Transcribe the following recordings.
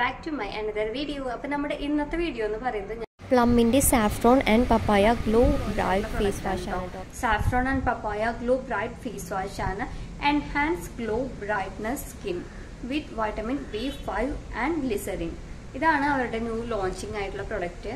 back to my another video അപ്പോൾ നമ്മുടെ ഇന്നത്തെ വീഡിയോ എന്ന് പറയുന്നത് പ്ലമ്മിൻ്റെ saffron and papaya glow bright face wash ആണ് കേട്ടോ saffron and papaya glow bright face wash ആണ് enhance glow brightness skin with vitamin B five and glycerin ഇതാണ് അവരുടെ ന്യൂ ലോഞ്ചിങ് ആയിട്ടുള്ള പ്രൊഡക്റ്റ്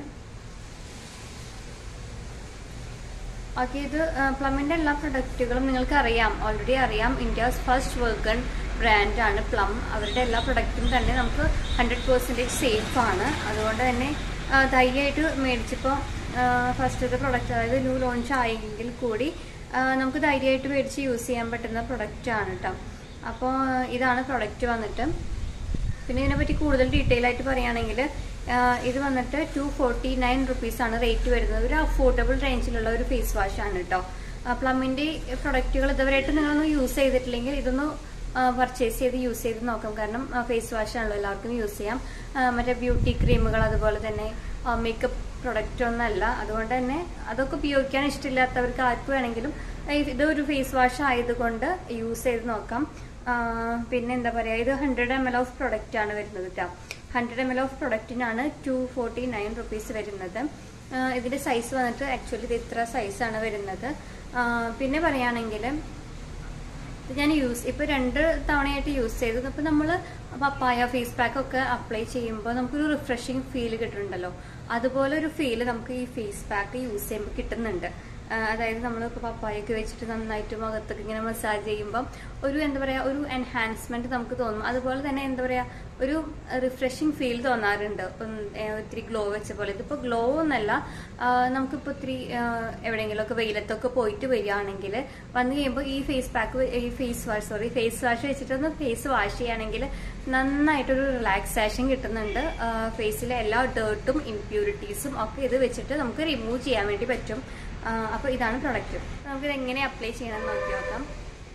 ഓക്കെ ഇത് പ്ലമ്മിന്റെ എല്ലാ പ്രൊഡക്റ്റുകളും നിങ്ങൾക്ക് അറിയാം ഓൾറെഡി അറിയാം ഇന്ത്യസ് ഫസ്റ്റ് വർക്കൺ ബ്രാൻഡാണ് പ്ലം അവരുടെ എല്ലാ പ്രൊഡക്റ്റും തന്നെ നമുക്ക് ഹൺഡ്രഡ് പെർസെൻറ്റേജ് സേഫ് ആണ് അതുകൊണ്ട് തന്നെ ആ, ധൈര്യമായിട്ട് മേടിച്ചപ്പോൾ ഫസ്റ്റത്തെ പ്രൊഡക്റ്റ് അതായത് ന്യൂ ലോഞ്ച് ആയെങ്കിൽ കൂടി ആ, നമുക്ക് ധൈര്യമായിട്ട് മേടിച്ച് യൂസ് ചെയ്യാൻ പറ്റുന്ന പ്രൊഡക്റ്റാണ് കേട്ടോ അപ്പോൾ ഇതാണ് പ്രൊഡക്റ്റ് വന്നിട്ട് പിന്നെ ഇതിനെപ്പറ്റി കൂടുതൽ ഡീറ്റെയിൽ ആയിട്ട് പറയുകയാണെങ്കിൽ ഇത് വന്നിട്ട് ടു ഫോർട്ടി നയൻ റുപ്പീസാണ് റേറ്റ് വരുന്നത് ഒരു അഫോർഡബിൾ റേഞ്ചിലുള്ള ഒരു ഫേസ് വാഷ് ആണ് കേട്ടോ പ്ലമ്മിൻ്റെ പ്രൊഡക്റ്റുകൾ ഇതുവരെയായിട്ട് നിങ്ങളൊന്നും യൂസ് ചെയ്തിട്ടില്ലെങ്കിൽ ഇതൊന്ന് പർച്ചേസ് ചെയ്ത് യൂസ് ചെയ്ത് നോക്കാം കാരണം ഫേസ് വാഷ് ആണല്ലോ എല്ലാവർക്കും യൂസ് ചെയ്യാം ആ, മറ്റേ ബ്യൂട്ടി ക്രീമുകൾ അതുപോലെ തന്നെ മേക്കപ്പ് പ്രൊഡക്റ്റ് ഒന്നല്ല അതുകൊണ്ട് തന്നെ അതൊക്കെ ഉപയോഗിക്കാൻ ഇഷ്ടമില്ലാത്തവർക്ക് ആർക്ക് വേണമെങ്കിലും ഈ- ഇതൊരു ഫേസ് വാഷ് ആയതുകൊണ്ട് യൂസ് ചെയ്ത് നോക്കാം ആ, പിന്നെ എന്താ പറയുക ഇത് hundred M L of product ആണ് വരുന്നത് കേട്ടോ ഹൺഡ്രഡ് എം എൽ ഓഫ് പ്രൊഡക്റ്റിനാണ് ടു ഫോർട്ടി നയൻ റുപ്പീസ് വരുന്നത് ആ, ഇതിന്റെ സൈസ് വന്നിട്ട് ആക്ച്വലി ഇത് ഇത്ര സൈസാണ് വരുന്നത് ആ, പിന്നെ പറയുകയാണെങ്കിൽ ഇത് ഞാൻ യൂസ് ഇപ്പൊ രണ്ട് തവണയായിട്ട് യൂസ് ചെയ്തത് ഇപ്പൊ നമ്മൾ പപ്പായ ഫേസ് പാക്ക് ഒക്കെ അപ്ലൈ ചെയ്യുമ്പോൾ നമുക്കൊരു റിഫ്രഷിങ് ഫീൽ കിട്ടുന്നുണ്ടല്ലോ അതുപോലെ ഒരു ഫീൽ നമുക്ക് ഈ ഫേസ് പാക്ക് യൂസ് ചെയ്യുമ്പോൾ കിട്ടുന്നുണ്ട് ആ, അതായത് നമ്മൾ ഇപ്പോൾ പപ്പായൊക്കെ വെച്ചിട്ട് നന്നായിട്ട് മുഖത്തൊക്കെ ഇങ്ങനെ മസാജ് ചെയ്യുമ്പം ഒരു എന്താ പറയുക ഒരു എൻഹാൻസ്മെന്റ് നമുക്ക് തോന്നും അതുപോലെ തന്നെ എന്താ പറയുക ഒരു റിഫ്രഷിങ് ഫീൽ തോന്നാറുണ്ട് ഉം, ഏ, ഒത്തിരി ഗ്ലോ വെച്ച പോലെ ഇതിപ്പോൾ ഗ്ലോ ഒന്നല്ല ആ, നമുക്കിപ്പോൾ ഒത്തിരി ആ, എവിടെയെങ്കിലുമൊക്കെ വെയിലത്തൊക്കെ പോയിട്ട് വരികയാണെങ്കിൽ വന്നു കഴിയുമ്പോൾ ഈ ഫേസ് പാക്ക് ഈ face wash sorry face wash വെച്ചിട്ടൊന്ന് ഫേസ് വാഷ് ചെയ്യുകയാണെങ്കിൽ നന്നായിട്ടൊരു റിലാക്സേഷൻ കിട്ടുന്നുണ്ട് ഫേസിലെ എല്ലാ ഡേർട്ടും ഇംപ്യൂരിറ്റീസും ഒക്കെ ഇത് വെച്ചിട്ട് നമുക്ക് റിമൂവ് ചെയ്യാൻ വേണ്ടി പറ്റും അപ്പോൾ ഇതാണ് പ്രൊഡക്റ്റ് നമുക്കിത് എങ്ങനെ അപ്ലൈ ചെയ്യണമെന്ന് നോക്കി നോക്കാം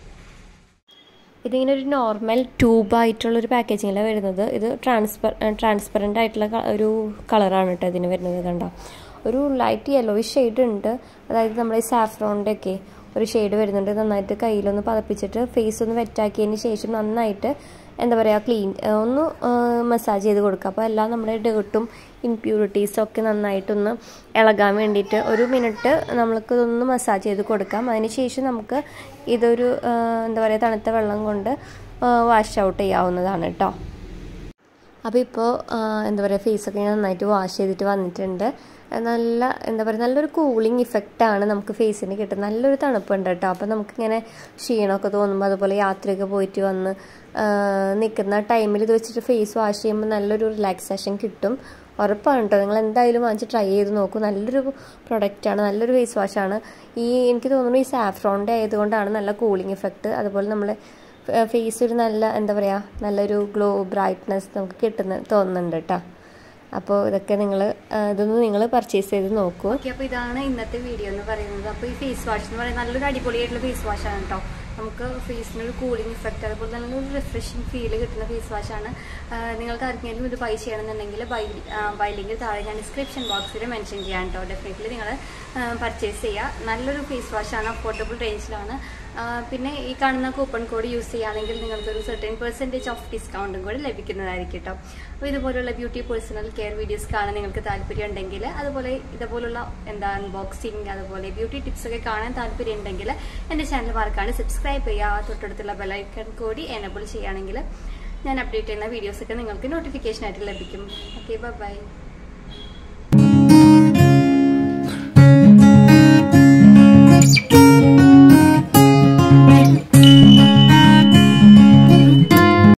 ഇതിങ്ങനെ ഒരു നോർമൽ ട്യൂബായിട്ടുള്ള ഒരു പാക്കേജിങ്ങിലാണ് വരുന്നത് ഇത് ട്രാൻസ്പെർ ട്രാൻസ്പെറൻ്റ് ആയിട്ടുള്ള ക- ഒരു കളറാണ് കേട്ടോ ഇതിന് വരുന്നത് കണ്ട ഒരു ലൈറ്റ് യെല്ലോ ഷെയ്ഡ് ഉണ്ട് അതായത് നമ്മുടെ ഈ സാഫ്രോണിൻ്റെ ഒക്കെ ഒരു ഷെയ്ഡ് വരുന്നുണ്ട് നന്നായിട്ട് കയ്യിലൊന്ന് പതപ്പിച്ചിട്ട് ഫേസ് ഒന്ന് വെറ്റാക്കിയതിന് ശേഷം നന്നായിട്ട് എന്താ പറയുക ക്ലീൻ ഒന്ന് മസാജ് ചെയ്ത് കൊടുക്കുക അപ്പോൾ എല്ലാം നമ്മുടെ ഡേർട്ടും ഇംപ്യൂരിറ്റീസും ഒക്കെ നന്നായിട്ടൊന്ന് ഇളകാൻ വേണ്ടിയിട്ട് ഒരു മിനിറ്റ് നമ്മൾക്ക് ഇതൊന്ന് മസാജ് ചെയ്ത് കൊടുക്കാം അതിന് ശേഷം നമുക്ക് ഇതൊരു ആ, എന്താ പറയുക തണുത്ത വെള്ളം കൊണ്ട് വാഷ് ഔട്ട് ചെയ്യാവുന്നതാണ് കേട്ടോ അപ്പോൾ ഇപ്പോൾ എന്താ പറയുക ഫേസൊക്കെ ഞാൻ നന്നായിട്ട് വാഷ് ചെയ്തിട്ട് വന്നിട്ടുണ്ട് നല്ല എന്താ പറയുക നല്ലൊരു കൂളിംഗ് ഇഫക്റ്റാണ് നമുക്ക് ഫേസിന് കിട്ടുന്നത് നല്ലൊരു തണുപ്പുണ്ട് കേട്ടോ അപ്പോൾ നമുക്കിങ്ങനെ ക്ഷീണമൊക്കെ തോന്നുമ്പോൾ അതുപോലെ യാത്രയൊക്കെ പോയിട്ട് വന്ന് ആ, നിൽക്കുന്ന ടൈമിൽ ഇത് വെച്ചിട്ട് ഫേസ് വാഷ് ചെയ്യുമ്പോൾ നല്ലൊരു റിലാക്സേഷൻ കിട്ടും ഉറപ്പാണ് കേട്ടോ നിങ്ങൾ എന്തായാലും വാങ്ങിച്ച് ട്രൈ ചെയ്ത് നോക്കൂ നല്ലൊരു പ്രൊഡക്റ്റാണ് നല്ലൊരു ഫേസ് വാഷാണ് ഈ എനിക്ക് തോന്നുന്നു ഈ സാഫ്രോണിൻ്റെ ആയതുകൊണ്ടാണ് നല്ല കൂളിംഗ് ഇഫക്റ്റ് അതുപോലെ നമ്മൾ ഫേസ് ഒരു നല്ല എന്താ പറയുക നല്ലൊരു ഗ്ലോ ബ്രൈറ്റ്നെസ് നമുക്ക് കിട്ടുന്ന തോന്നുന്നുണ്ട് കേട്ടോ അപ്പോൾ ഇതൊക്കെ നിങ്ങൾ ഇതൊന്ന് നിങ്ങൾ പർച്ചേസ് ചെയ്ത് നോക്കൂ ഓക്കെ അപ്പോൾ ഇതാണ് ഇന്നത്തെ വീഡിയോ എന്ന് പറയുന്നത് അപ്പോൾ ഈ ഫേസ് വാഷ് എന്ന് പറയുന്നത് നല്ലൊരു അടിപൊളിയായിട്ടുള്ള ഫേസ് വാഷാണ് കേട്ടോ നമുക്ക് ഫേസിന് ഒരു കൂളിംഗ് ഇഫക്റ്റ് അതുപോലെ തന്നെ ഒരു റിഫ്രഷിങ് ഫീൽ കിട്ടുന്ന ഫേസ് വാഷാണ് നിങ്ങൾക്ക് ആർക്കെങ്കിലും ഇത് ബൈ ചെയ്യണമെന്നുണ്ടെങ്കിൽ ബൈ ബൈ ലിങ്കിൽ താഴെ ഞാൻ ഡിസ്ക്രിപ്ഷൻ ബോക്സിൽ മെൻഷൻ ചെയ്യാം കേട്ടോ ഡെഫിനറ്റ്ലി നിങ്ങൾ പർച്ചേസ് ചെയ്യുക നല്ലൊരു ഫേസ് വാഷാണ് അഫോർഡബിൾ റേഞ്ചിലാണ് ആ, പിന്നെ ഈ കാണുന്ന കൂപ്പൺ കോഡ് യൂസ് ചെയ്യുകയാണെങ്കിൽ നിങ്ങൾക്കൊരു സെർട്ടൻ പെർസെൻറ്റേജ് ഓഫ് ഡിസ്കൗണ്ടും കൂടി ലഭിക്കുന്നതായിരിക്കും കേട്ടോ അപ്പോൾ ഇതുപോലുള്ള ബ്യൂട്ടി പേഴ്സണൽ കെയർ വീഡിയോസ് കാണാൻ നിങ്ങൾക്ക് താല്പര്യം ഉണ്ടെങ്കിൽ അതുപോലെ ഇതുപോലുള്ള എന്താ അൺബോക്സിങ് അതുപോലെ ബ്യൂട്ടി ടിപ്സ് ഒക്കെ കാണാൻ താല്പര്യം ഉണ്ടെങ്കിൽ എൻ്റെ ചാനൽ മറക്കാണ്ട് സബ്സ്ക്രൈബ് ചെയ്യുക തൊട്ടടുത്തുള്ള ബെലൈക്കൺ കൂടി എനബിൾ ചെയ്യുകയാണെങ്കിൽ ഞാൻ അപ്ഡേറ്റ് ചെയ്യുന്ന വീഡിയോസൊക്കെ നിങ്ങൾക്ക് നോട്ടിഫിക്കേഷൻ ആയിട്ട് ലഭിക്കും ഓക്കെ ബൈ